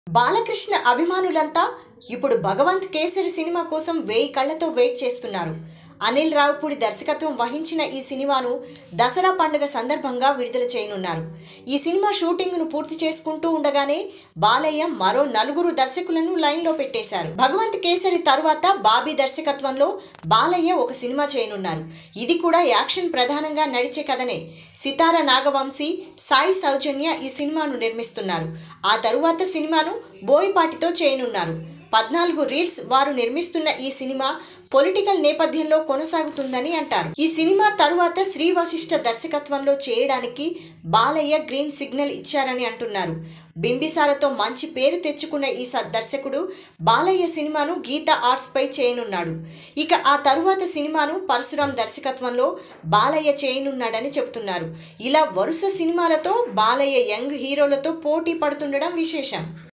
బాలకృష్ణ అభిమానులంతా ఇప్పుడు భగవంత్ కేసరి సినిమా కోసం వేయి కళ్ళతో వెయిట్ చేస్తున్నారు అనిల్ రావుపూడి దర్శకత్వం వహించిన ఈ సినిమాను దసరా పండుగ సందర్భంగా విడుదల చేయనున్నారు ఈ సినిమా షూటింగ్ను పూర్తి చేసుకుంటూ ఉండగానే బాలయ్య మరో నలుగురు దర్శకులను లైన్లో పెట్టేశారు భగవంత్ కేసరి తర్వాత బాబీ దర్శకత్వంలో బాలయ్య ఒక సినిమా చేయనున్నారు ఇది కూడా యాక్షన్ ప్రధానంగా నడిచే కథనే సితార నాగవంశీ సాయి సౌజన్య ఈ సినిమాను నిర్మిస్తున్నారు ఆ తరువాత సినిమాను బోయపాటితో చేయనున్నారు పద్నాలుగు రీల్స్ వారు నిర్మిస్తున్న ఈ సినిమా పొలిటికల్ నేపథ్యంలో కొనసాగుతుందని అంటారు ఈ సినిమా తరువాత శ్రీ వశిష్ఠ దర్శకత్వంలో చేయడానికి బాలయ్య గ్రీన్ సిగ్నల్ ఇచ్చారని అంటున్నారు బింబిసారతో మంచి పేరు తెచ్చుకున్న ఈ స- దర్శకుడు బాలయ్య సినిమాను గీత ఆర్ట్స్ పై చేయనున్నాడు ఇక ఆ తరువాత సినిమాను పరశురాం దర్శకత్వంలో బాలయ్య చేయనున్నాడని చెబుతున్నారు ఇలా వరుస సినిమాలతో బాలయ్య యంగ్ హీరోలతో పోటీ పడుతుండడం విశేషం